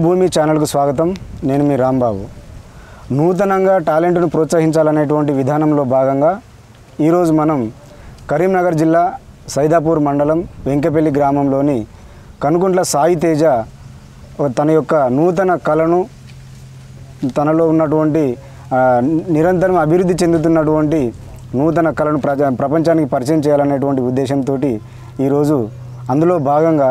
భూమి ఛానల్కు స్వాగతం నేను మీ రాంబాబు నూతనంగా టాలెంట్ను ప్రోత్సహించాలనేటువంటి విధానంలో భాగంగా ఈరోజు మనం కరీంనగర్ జిల్లా సైదాపూర్ మండలం వెంకపల్లి గ్రామంలోని కనుకుంట్ల సాయి తేజ తన యొక్క నూతన కళను తనలో ఉన్నటువంటి ఆ, నిరంతరం అభివృద్ధి చెందుతున్నటువంటి నూతన కళను ప్రజ ప్రపంచానికి పరిచయం చేయాలనేటువంటి ఉద్దేశంతో ఈరోజు అందులో భాగంగా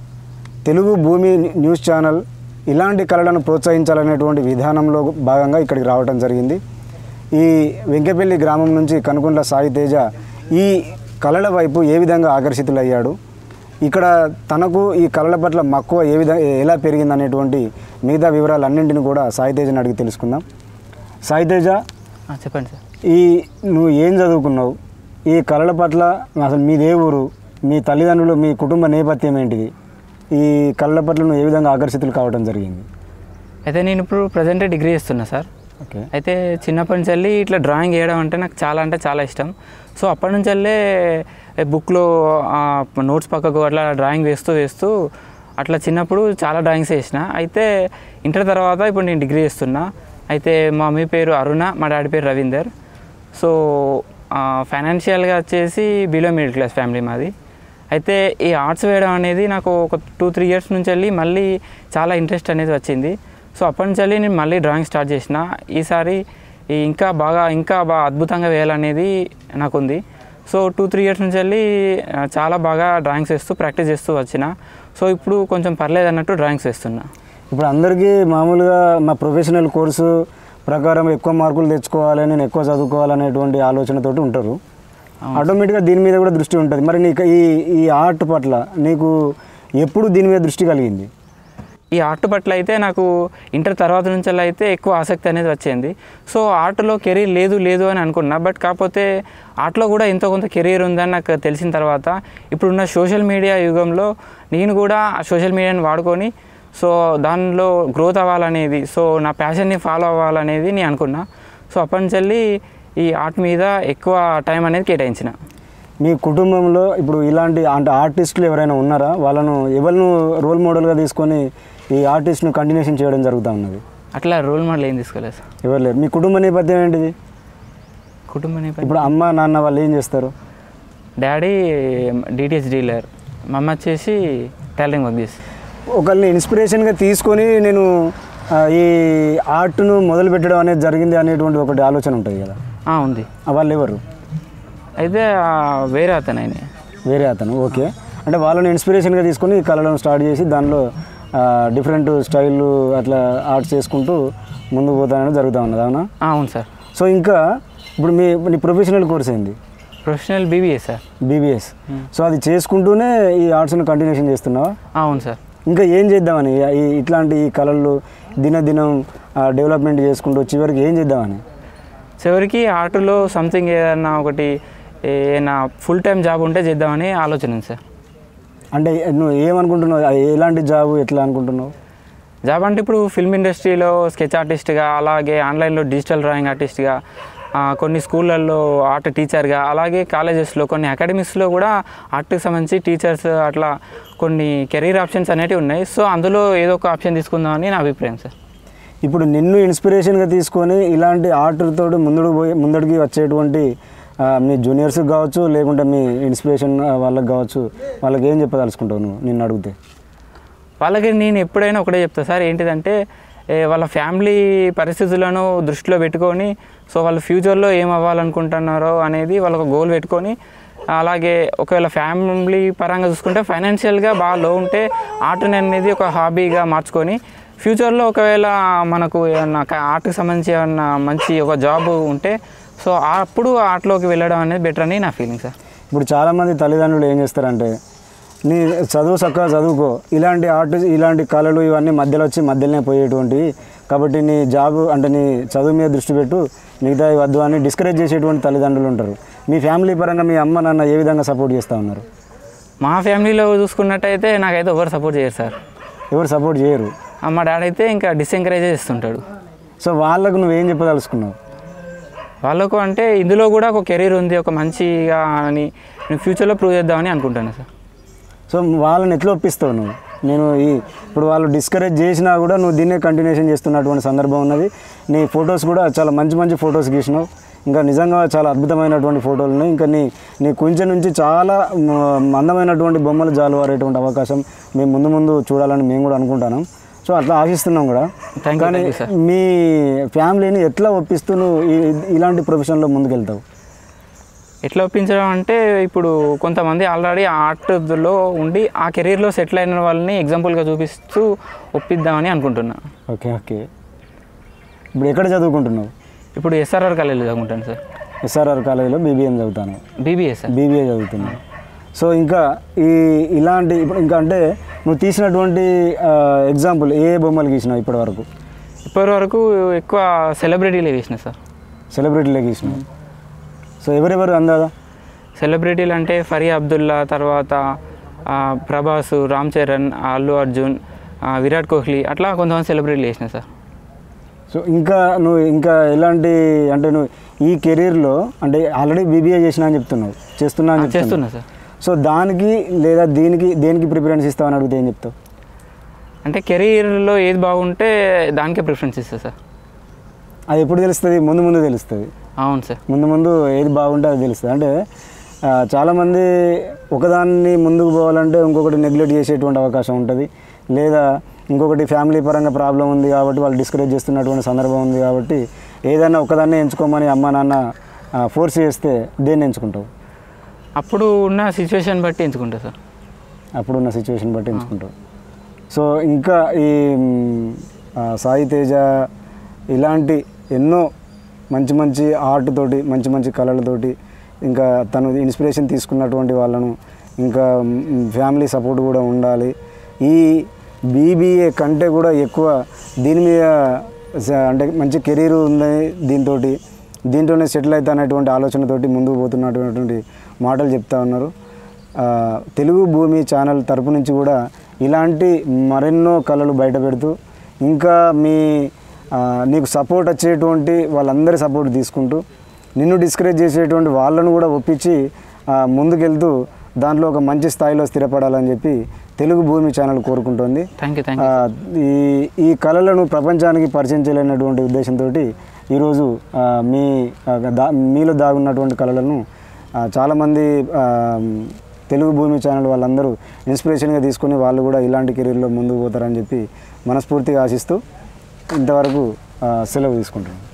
తెలుగు భూమి న్యూస్ ఛానల్ ఇలాంటి కళలను ప్రోత్సహించాలనేటువంటి విధానంలో భాగంగా ఇక్కడికి రావడం జరిగింది ఈ వెంకపల్లి గ్రామం నుంచి కనుకుంట్ల సాయి తేజ ఈ కళల వైపు ఏ విధంగా ఆకర్షితులయ్యాడు ఇక్కడ తనకు ఈ కళల పట్ల మక్కువ ఏ విధంగా ఎలా పెరిగింది అనేటువంటి మిగతా వివరాలన్నింటిని కూడా సాయి తేజని అడిగి తెలుసుకుందాం సాయి తేజ ఆ, చెప్పండి సార్ ఈ నువ్వు ఏం చదువుకున్నావు ఈ కళల పట్ల అసలు మీదే ఊరు మీ తల్లిదండ్రులు మీ కుటుంబ నేపథ్యం ఏంటిది ఈ కళల పట్ల నువ్వు ఏ విధంగా ఆకర్షితులు కావడం జరిగింది అయితే నేను ఇప్పుడు ప్రజెంట్ డిగ్రీ చేస్తున్నా సార్ ఓకే అయితే చిన్నప్పటి నుంచి వెళ్ళి ఇట్లా డ్రాయింగ్ వేయడం అంటే నాకు చాలా అంటే చాలా ఇష్టం సో అప్పటి నుంచి వెళ్ళే బుక్లో నోట్స్ పక్కకు అట్లా డ్రాయింగ్ వేస్తూ వేస్తూ అట్లా చిన్నప్పుడు చాలా డ్రాయింగ్స్ వేసిన అయితే ఇంటర్ తర్వాత ఇప్పుడు నేను డిగ్రీ చేస్తున్నా అయితే మా మమ్మీ పేరు అరుణ మా డాడీ పేరు రవీందర్ సో ఫైనాన్షియల్గా వచ్చేసి బిలో మిడిల్ క్లాస్ ఫ్యామిలీ మాది అయితే ఈ ఆర్ట్స్ వేయడం అనేది నాకు ఒక టూ త్రీ ఇయర్స్ నుంచి వెళ్ళి మళ్ళీ చాలా ఇంట్రెస్ట్ అనేది వచ్చింది సో అప్పటి నుంచి వెళ్ళి నేను మళ్ళీ డ్రాయింగ్ స్టార్ట్ చేసిన ఈసారి ఈ ఇంకా బాగా ఇంకా బాగా అద్భుతంగా వేయాలనేది నాకు ఉంది సో టూ త్రీ ఇయర్స్ నుంచి వెళ్ళి ఆ, చాలా బాగా డ్రాయింగ్స్ వేస్తూ ప్రాక్టీస్ చేస్తూ వచ్చిన సో ఇప్పుడు కొంచెం పర్లేదు అన్నట్టు డ్రాయింగ్స్ వేస్తున్నా ఇప్పుడు అందరికీ మామూలుగా మా ప్రొఫెషనల్ కోర్సు ప్రకారం ఎక్కువ మార్కులు తెచ్చుకోవాలి నేను ఎక్కువ చదువుకోవాలనేటువంటి ఆలోచనతోటి ఉంటారు ఆటోమేటిక్గా దీని మీద కూడా దృష్టి ఉంటుంది మరి నీకు ఈ ఈ ఆర్ట్ పట్ల నీకు ఎప్పుడు దీని మీద దృష్టి కలిగింది ఈ ఆర్ట్ పట్ల అయితే నాకు ఇంటర్ తర్వాత నుంచి అయితే ఎక్కువ ఆసక్తి అనేది వచ్చింది సో ఆర్ట్లో కెరీర్ లేదు లేదు అని అనుకున్నా బట్ కాకపోతే ఆర్ట్లో కూడా ఎంతో కొంత కెరీర్ ఉందని నాకు తెలిసిన తర్వాత ఇప్పుడున్న సోషల్ మీడియా యుగంలో నేను కూడా ఆ సోషల్ మీడియాని వాడుకొని సో దానిలో గ్రోత్ అవ్వాలనేది సో నా ప్యాషన్ని ఫాలో అవ్వాలనేది నేను అనుకున్నా సో అప్పటి నుంచి వెళ్ళి ఈ ఆర్ట్ మీద ఎక్కువ టైం అనేది కేటాయించిన మీ కుటుంబంలో ఇప్పుడు ఇలాంటి అంటే ఆర్టిస్టులు ఎవరైనా ఉన్నారా వాళ్ళను ఎవరిను రోల్ మోడల్గా తీసుకొని ఈ ఆర్టిస్ట్ను కంటిన్యూషన్ చేయడం జరుగుతూ ఉన్నది అట్లా రోల్ మోడల్ ఏం తీసుకోలేదు సార్ ఎవరు లేరు మీ కుటుంబ నేపథ్యం ఏంటిది కుటుంబ నేపథ్యం ఇప్పుడు అమ్మ నాన్న వాళ్ళు ఏం చేస్తారు డాడీ డిటిహెచ్ డీలర్ మా అమ్మ వచ్చేసి టైలరింగ్ వర్క్ చేస్తుంది ఒకరిని ఇన్స్పిరేషన్గా తీసుకొని నేను ఆ, ఈ ఆర్ట్ను మొదలు పెట్టడం అనేది జరిగింది అనేటువంటి ఒకటి ఆలోచన ఉంటుంది కదా ఆ, ఉంది ఆ, వాళ్ళు ఎవరు అయితే ఆ, వేరే అతను ఆయన వేరే అతను ఓకే అంటే వాళ్ళని ఇన్స్పిరేషన్గా తీసుకొని ఈ కళలను స్టార్ట్ చేసి దానిలో డిఫరెంట్ స్టైల్ అట్లా ఆర్ట్స్ చేసుకుంటూ ముందుకు పోతానని జరుగుతూ ఉన్నది అవునా ఆ, అవును సార్ సో ఇంకా ఇప్పుడు మీ నీ ప్రొఫెషనల్ కోర్స్ ఏంది professional BBA sir BBS so అది చేసుకుంటూనే ఈ ఆర్ట్స్ని కంటిన్యూషన్ చేస్తున్నావా ఆ, అవును సార్ ఇంకా ఏం చేద్దామని ఈ ఇట్లాంటి ఈ కళలు దినదినం డెవలప్మెంట్ చేసుకుంటూ చివరికి ఏం చేద్దామని చివరికి ఆటోలో సంథింగ్ ఏదన్నా ఒకటి ఏదైనా ఫుల్ టైం జాబ్ ఉంటే చేద్దామని ఆలోచన ఉంది సార్ అంటే నువ్వు ఏమనుకుంటున్నావు అది ఎలాంటి జాబ్ ఎట్లా అనుకుంటున్నావు జాబ్ అంటే ఇప్పుడు ఫిల్మ్ ఇండస్ట్రీలో స్కెచ్ ఆర్టిస్ట్గా అలాగే ఆన్లైన్లో డిజిటల్ డ్రాయింగ్ ఆర్టిస్ట్గా ఆ, కొన్ని స్కూళ్ళల్లో ఆర్ట్ టీచర్గా అలాగే కాలేజెస్లో కొన్ని అకాడమీస్లో కూడా ఆర్ట్కి సంబంధించి టీచర్స్ అట్లా కొన్ని కెరీర్ ఆప్షన్స్ అనేటివి ఉన్నాయి సో అందులో ఏదో ఒక ఆప్షన్ తీసుకుందామని నా అభిప్రాయం సార్ ఇప్పుడు నిన్ను ఇన్స్పిరేషన్గా తీసుకొని ఇలాంటి ఆర్ట్తో ముందుకు పోయి ముందడికి వచ్చేటువంటి ఆ, మీ జూనియర్స్ కావచ్చు లేకుంటే మీ ఇన్స్పిరేషన్ వాళ్ళకి కావచ్చు వాళ్ళకి ఏం చెప్పదలుచుకుంటావు నువ్వు నిన్ను అడిగితే వాళ్ళకి నేను ఎప్పుడైనా ఒకటే చెప్తా సార్ ఏంటిదంటే ఏ, వాళ్ళ ఫ్యామిలీ పరిస్థితులను దృష్టిలో పెట్టుకొని సో వాళ్ళ ఫ్యూచర్లో ఏం అవ్వాలనుకుంటున్నారో అనేది వాళ్ళకు గోల్ పెట్టుకొని అలాగే ఒకవేళ ఫ్యామిలీ పరంగా చూసుకుంటే ఫైనాన్షియల్గా బాగా లో ఉంటే ఆర్ట్ని అనేది ఒక హాబీగా మార్చుకొని ఫ్యూచర్లో ఒకవేళ మనకు ఏమన్నా ఆర్ట్కి సంబంధించి ఏమన్నా మంచి ఒక జాబ్ ఉంటే సో అప్పుడు ఆర్ట్లోకి వెళ్ళడం అనేది బెటర్ అని నా ఫీలింగ్ సార్ ఇప్పుడు చాలామంది తల్లిదండ్రులు ఏం చేస్తారంటే నీ చదువు చక్కగా చదువుకో ఇలాంటి ఆర్ట్ ఇలాంటి కళలు ఇవన్నీ మధ్యలో వచ్చి మధ్యలోనే పోయేటువంటివి కాబట్టి నీ జాబ్ అంటే నీ చదువు మీద దృష్టి పెట్టు మిగతా వద్దు అని డిస్కరేజ్ చేసేటువంటి తల్లిదండ్రులు ఉంటారు మీ ఫ్యామిలీ పరంగా మీ అమ్మ నాన్న ఏ విధంగా సపోర్ట్ చేస్తూ ఉన్నారు మా ఫ్యామిలీలో చూసుకున్నట్టయితే నాకైతే ఎవరు సపోర్ట్ చేయరు సార్ ఎవరు సపోర్ట్ చేయరు ఆ, మా డాడీ అయితే ఇంకా డిసెంకరేజ్ చేస్తుంటాడు సో వాళ్ళకు నువ్వేం చెప్పదలుచుకున్నావు వాళ్ళకు అంటే ఇందులో కూడా ఒక కెరీర్ ఉంది ఒక మంచిగా అని నేను ఫ్యూచర్లో ప్రూవ్ చేద్దామని అనుకుంటాను సార్ సో వాళ్ళని ఎట్లా ఒప్పిస్తావు నువ్వు నేను ఈ ఇప్పుడు వాళ్ళు డిస్కరేజ్ చేసినా కూడా నువ్వు దీన్నే కంటిన్యూషన్ చేస్తున్నటువంటి సందర్భం ఉన్నది నీ ఫొటోస్ కూడా చాలా మంచి మంచి ఫొటోస్ గీసినావు ఇంకా నిజంగా చాలా అద్భుతమైనటువంటి ఫోటోలు ఉన్నాయి ఇంకా నీ నీ కొంచెం నుంచి చాలా మ- అందమైనటువంటి బొమ్మలు జాలువారేటువంటి అవకాశం మేము ముందు ముందు చూడాలని మేము కూడా అనుకుంటున్నాం సో అట్లా ఆశిస్తున్నాం కూడా Thank you, కానీ thank you, sir. మీ ఫ్యామిలీని ఎట్లా ఒప్పిస్తూ నువ్వు ఈ- ఇలాంటి ప్రొఫెషన్లో ముందుకెళ్తావు ఎట్లా ఒప్పించడం అంటే ఇప్పుడు కొంతమంది ఆల్రెడీ ఆర్ట్లో ఉండి ఆ కెరీర్లో సెటిల్ అయిన వాళ్ళని ఎగ్జాంపుల్గా చూపిస్తూ ఒప్పిద్దామని అనుకుంటున్నా ఓకే ఓకే ఇప్పుడు ఎక్కడ చదువుకుంటున్నావు ఇప్పుడు ఎస్ఆర్ఆర్ కాలేజీలో చదువుకుంటాను సార్ ఎస్ఆర్ఆర్ కాలేజీలో బీబీఎం చదువుతాను బీబీఏ సార్ బీబీఏ చదువుతున్నాను సో ఇంకా ఈ ఇలాంటి ఇప్పుడు ఇంకా అంటే నువ్వు తీసినటువంటి ఎగ్జాంపుల్ ఏ ఏ బొమ్మలు గీసినావు ఇప్పటి వరకు ఇప్పటి వరకు ఎక్కువ సెలబ్రిటీలే వేసిన సార్ సెలబ్రిటీలే గీసినావు సో ఎవరెవరు అందాదా సెలబ్రిటీలు అంటే ఫరియా అబ్దుల్లా తర్వాత ఆ, ప్రభాస్ రామ్ చరణ్ అల్లు అర్జున్ ఆ, విరాట్ కోహ్లీ అట్లా కొంతమంది సెలబ్రిటీలు వేసిన సార్ సో ఇంకా నువ్వు ఇంకా ఎలాంటి అంటే నువ్వు ఈ కెరీర్లో అంటే ఆల్రెడీ బీబీఏ చేసినా అని చెప్తున్నావు చేస్తున్నా అని చెప్తున్నావు చేస్తున్నా సార్ సో దానికి లేదా దీనికి దేనికి ప్రిఫరెన్స్ ఇస్తావు అని అడిగితే ఏం చెప్తావు అంటే కెరీర్లో ఏది బాగుంటే దానికే ప్రిఫరెన్స్ ఇస్తా సార్ అది ఎప్పుడు తెలుస్తుంది ముందు ముందు తెలుస్తుంది అవును సార్ ముందు ముందు ఏది బాగుంటే అది తెలుస్తుంది అంటే ఆ, చాలామంది ఒకదాన్ని ముందుకు పోవాలంటే ఇంకొకటి నెగ్లెక్ట్ చేసేటువంటి అవకాశం ఉంటుంది లేదా ఇంకొకటి ఫ్యామిలీ పరంగా ప్రాబ్లం ఉంది కాబట్టి వాళ్ళు డిస్కరేజ్ చేస్తున్నటువంటి సందర్భం ఉంది కాబట్టి ఏదైనా ఒకదాన్నే ఎంచుకోమని అమ్మ నాన్న ఫోర్స్ చేస్తే దేన్ని ఎంచుకుంటావు అప్పుడు ఉన్న సిచ్యువేషన్ బట్టి ఎంచుకుంటా సార్ అప్పుడున్న సిచ్యువేషన్ బట్టి ఎంచుకుంటావు సో ఇంకా ఈ మ్, ఆ, సాయి తేజ ఇలాంటి ఎన్నో మంచి మంచి ఆర్ట్ తోటి మంచి మంచి కళలతోటి ఇంకా తను ఇన్స్పిరేషన్ తీసుకున్నటువంటి వాళ్ళను ఇంకా ఫ్యామిలీ సపోర్ట్ కూడా ఉండాలి ఈ బీబీఏ కంటే కూడా ఎక్కువ దీని మీద స- అంటే మంచి కెరీర్ ఉంది దీంతో దీంట్లోనే సెటిల్ అవుతా అనేటువంటి ఆలోచనతోటి ముందుకు పోతున్నటువంటి మాటలు చెప్తా ఉన్నారు ఆ, తెలుగు భూమి ఛానల్ తరపు నుంచి కూడా ఇలాంటి మరెన్నో కళలు బయట పెడుతూ ఇంకా మీ ఆ, నీకు సపోర్ట్ వచ్చేటువంటి వాళ్ళందరి సపోర్ట్ తీసుకుంటూ నిన్ను డిస్కరేజ్ చేసేటువంటి వాళ్ళను కూడా ఒప్పించి ఆ, ముందుకెళ్తూ దాంట్లో ఒక మంచి స్థాయిలో స్థిరపడాలని చెప్పి తెలుగు భూమి ఛానల్ కోరుకుంటోంది థ్యాంక్ యూ థ్యాంక్ ఆ, యూ ఈ ఈ కళలను ప్రపంచానికి పరిచయం చేయలేనటువంటి ఉద్దేశంతో ఈరోజు ఆ, మీ ఆ, దా మీలో దాగున్నటువంటి కళలను ఆ, చాలామంది ఆ, తెలుగు భూమి ఛానల్ వాళ్ళందరూ ఇన్స్పిరేషన్గా తీసుకుని వాళ్ళు కూడా ఇలాంటి కెరీర్లో ముందుకు పోతారని చెప్పి మనస్ఫూర్తిగా ఆశిస్తూ ఇంతవరకు ఆ, సెలవు తీసుకుంటున్నాను